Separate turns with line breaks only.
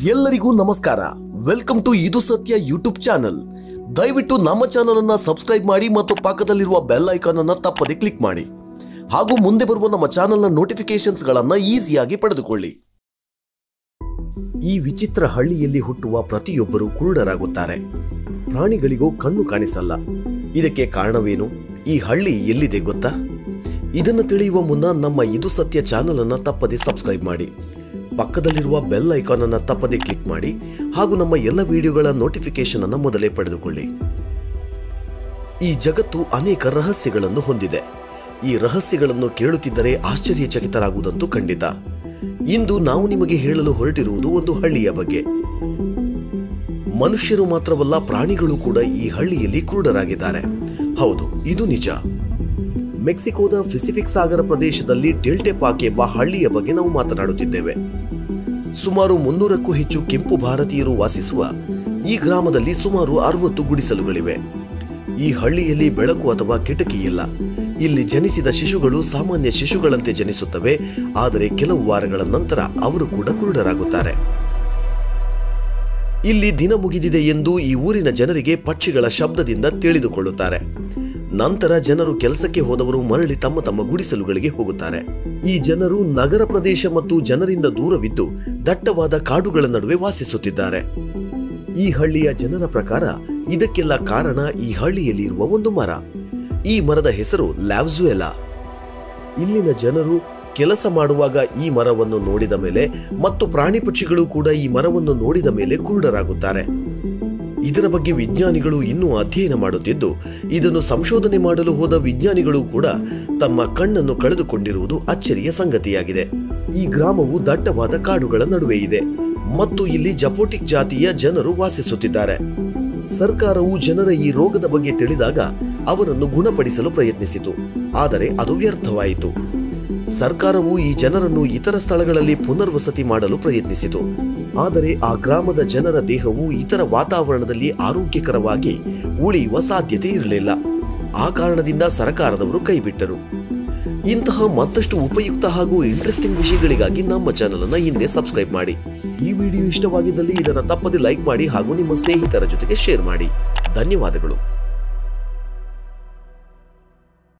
ಎಲ್ಲರಿಗೂ ನಮಸ್ಕಾರ welcome to ಇದು ಸತ್ಯ ಯೂಟ್ಯೂಬ್ ಚಾನಲ್ ದಯವಿಟ್ಟು ನಮ್ಮ ಚಾನಲ್ ಅನ್ನ ಸಬ್ಸ್ಕ್ರೈಬ್ ಮಾಡಿ ಮತ್ತು ಪಕ್ಕದಲ್ಲಿರುವ ಬೆಲ್ ಐಕಾನ್ ಅನ್ನ ತಪ್ಪದೆ ಕ್ಲಿಕ್ ಮಾಡಿ ಹಾಗೂ ಮುಂದೆ ಬರುವ ನಮ್ಮ ಚಾನಲ್ನ ನೋಟಿಫಿಕೇಶನ್ಸ್ ಗಳನ್ನ ಈಸಿಯಾಗಿ ಪಡೆದುಕೊಳ್ಳಿ ಈ ವಿಚಿತ್ರ ಹಳ್ಳಿಯಲ್ಲಿ ಹುಟ್ಟುವ ಪ್ರತಿಯೊಬ್ಬರು ಕುರುಡರಾಗುತ್ತಾರೆ ಪ್ರಾಣಿಗಳಿಗೂ ಕಣ್ಣು ಕಾಣಿಸಲ್ಲ ಇದಕ್ಕೆ ಕಾರಣವೇನು ಈ ಹಳ್ಳಿ ಎಲ್ಲಿದೆ ಗೊತ್ತಾ ಇದನ್ನು ತಿಳಿಯುವ ಮುನ್ನ ನಮ್ಮ ಇದು ಸತ್ಯ ಚಾನಲ್ ಅನ್ನ ತಪ್ಪದೆ ಸಬ್ಸ್ಕ್ರೈಬ್ ಮಾಡಿ ಪಕ್ಕದಲ್ಲಿರುವ ಬೆಲ್ ಐಕಾನ್ ಅನ್ನ ತಪ್ಪದೆ ಕ್ಲಿಕ್ ಮಾಡಿ ಹಾಗೂ ನಮ್ಮ ಎಲ್ಲ ವಿಡಿಯೋಗಳ ನೋಟಿಫಿಕೇಶನ್ ಅನ್ನ ಮೊದಲೇ ಪಡೆದುಕೊಳ್ಳಿ ಈ ಜಗತ್ತು ಅನೇಕ ರಹಸ್ಯಗಳನ್ನು ಹೊಂದಿದೆ ಈ ರಹಸ್ಯಗಳನ್ನು ಕೇಳುತ್ತಿದ್ದರೆ ಆಶ್ಚರ್ಯಚಕಿತರಾಗುವುದಂತೂ ಖಂಡಿತ ಇಂದು ನಾವು ನಿಮಗೆ ಹೇಳಲು ಹೊರಟಿರುವುದು ಒಂದು ಹಳ್ಳಿಯ ಬಗ್ಗೆ ಮನುಷ್ಯರು ಮಾತ್ರವಲ್ಲ ಪ್ರಾಣಿಗಳು ಕೂಡ ಈ ಹಳ್ಳಿಯಲ್ಲಿ ಕುರುಡರಾಗಿದ್ದಾರೆ ಹೌದು ಇದು ನಿಜ ಮೆಕ್ಸಿಕೋದ ಪೆಸಿಫಿಕ್ ಸಾಗರ ಪ್ರದೇಶದಲ್ಲಿ ಡೆಲ್ಟೆಪಾಕ್ ಎಂಬ ಹಳ್ಳಿಯ ಬಗ್ಗೆ ನಾವು ಮಾತನಾಡುತ್ತಿದ್ದೇವೆ ಸುಮಾರು ಮುನ್ನೂರಕ್ಕೂ ಹೆಚ್ಚು ಕೆಂಪು ಭಾರತೀಯರು ವಾಸಿಸುವ ಈ ಗ್ರಾಮದಲ್ಲಿ ಸುಮಾರು ಅರವತ್ತು ಗುಡಿಸಲುಗಳಿವೆ ಈ ಹಳ್ಳಿಯಲ್ಲಿ ಬೆಳಕು ಅಥವಾ ಕಿಟಕಿ ಇಲ್ಲ ಇಲ್ಲಿ ಜನಿಸಿದ ಶಿಶುಗಳು ಸಾಮಾನ್ಯ ಶಿಶುಗಳಂತೆ ಜನಿಸುತ್ತವೆ ಆದರೆ ಕೆಲವು ವಾರಗಳ ನಂತರ ಅವರು ಕೂಡ ಕುರುಡರಾಗುತ್ತಾರೆ ಇಲ್ಲಿ ದಿನ ಮುಗಿದಿದೆ ಎಂದು ಈ ಊರಿನ ಜನರಿಗೆ ಪಕ್ಷಿಗಳ ಶಬ್ದದಿಂದ ತಿಳಿದುಕೊಳ್ಳುತ್ತಾರೆ ನಂತರ ಜನರು ಕೆಲಸಕ್ಕೆ ಹೋದವರು ಮರಳಿ ತಮ್ಮ ತಮ್ಮ ಗುಡಿಸಲುಗಳಿಗೆ ಹೋಗುತ್ತಾರೆ ಈ ಜನರು ನಗರ ಪ್ರದೇಶ ಮತ್ತು ಜನರಿಂದ ದೂರವಿದ್ದು ದಟ್ಟವಾದ ಕಾಡುಗಳ ನಡುವೆ ವಾಸಿಸುತ್ತಿದ್ದಾರೆ ಈ ಹಳ್ಳಿಯ ಜನರ ಪ್ರಕಾರ ಇದಕ್ಕೆಲ್ಲ ಕಾರಣ ಈ ಹಳ್ಳಿಯಲ್ಲಿ ಇರುವ ಒಂದು ಮರ ಈ ಮರದ ಹೆಸರು ಲ್ಯಾವ್ಜುಯೆಲಾ ಇಲ್ಲಿನ ಜನರು ಕೆಲಸ ಮಾಡುವಾಗ ಈ ಮರವನ್ನು ನೋಡಿದ ಮೇಲೆ ಮತ್ತು ಪ್ರಾಣಿ ಪಕ್ಷಿಗಳು ಕೂಡ ಈ ಮರವನ್ನು ನೋಡಿದ ಮೇಲೆ ಕುರುಡರಾಗುತ್ತಾರೆ ಇದರ ಬಗ್ಗೆ ವಿಜ್ಞಾನಿಗಳು ಇನ್ನೂ ಅಧ್ಯಯನ ಮಾಡುತ್ತಿದ್ದು ಇದನ್ನು ಸಂಶೋಧನೆ ಮಾಡಲು ಹೋದ ವಿಜ್ಞಾನಿಗಳು ಕೂಡ ತಮ್ಮ ಕಣ್ಣನ್ನು ಕಳೆದುಕೊಂಡಿರುವುದು ಅಚ್ಚರಿಯ ಸಂಗತಿಯಾಗಿದೆ ಈ ಗ್ರಾಮವು ದಟ್ಟವಾದ ಕಾಡುಗಳ ನಡುವೆ ಇದೆ ಮತ್ತು ಇಲ್ಲಿ ಜಪೋಟಿಕ್ ಜಾತಿಯ ಜನರು ವಾಸಿಸುತ್ತಿದ್ದಾರೆ ಸರ್ಕಾರವು ಜನರ ಈ ರೋಗದ ಬಗ್ಗೆ ತಿಳಿದಾಗ ಅವರನ್ನು ಗುಣಪಡಿಸಲು ಪ್ರಯತ್ನಿಸಿತು ಆದರೆ ಅದು ವ್ಯರ್ಥವಾಯಿತು ಸರ್ಕಾರವು ಈ ಜನರನ್ನು ಇತರ ಸ್ಥಳಗಳಲ್ಲಿ ಪುನರ್ವಸತಿ ಮಾಡಲು ಪ್ರಯತ್ನಿಸಿತು ಆದರೆ ಆ ಗ್ರಾಮದ ಜನರ ದೇಹವು ಇತರ ವಾತಾವರಣದಲ್ಲಿ ಆರೋಗ್ಯಕರವಾಗಿ ಉಳಿಯುವ ಸಾಧ್ಯತೆ ಇರಲಿಲ್ಲ ಆ ಕಾರಣದಿಂದ ಸರ್ಕಾರದವರು ಕೈಬಿಟ್ಟರು ಇಂತಹ ಮತ್ತಷ್ಟು ಉಪಯುಕ್ತ ಹಾಗೂ ಇಂಟ್ರೆಸ್ಟಿಂಗ್ ವಿಷಯಗಳಿಗಾಗಿ ನಮ್ಮ ಚಾನಲ್ ಅನ್ನು ಹಿಂದೆ ಸಬ್ಸ್ಕ್ರೈಬ್ ಮಾಡಿ ಈ ವಿಡಿಯೋ ಇಷ್ಟವಾಗಿದ್ದಲ್ಲಿ ಇದನ್ನು ತಪ್ಪದೆ ಲೈಕ್ ಮಾಡಿ ಹಾಗೂ ನಿಮ್ಮ ಸ್ನೇಹಿತರ ಜೊತೆಗೆ ಶೇರ್ ಮಾಡಿ ಧನ್ಯವಾದಗಳು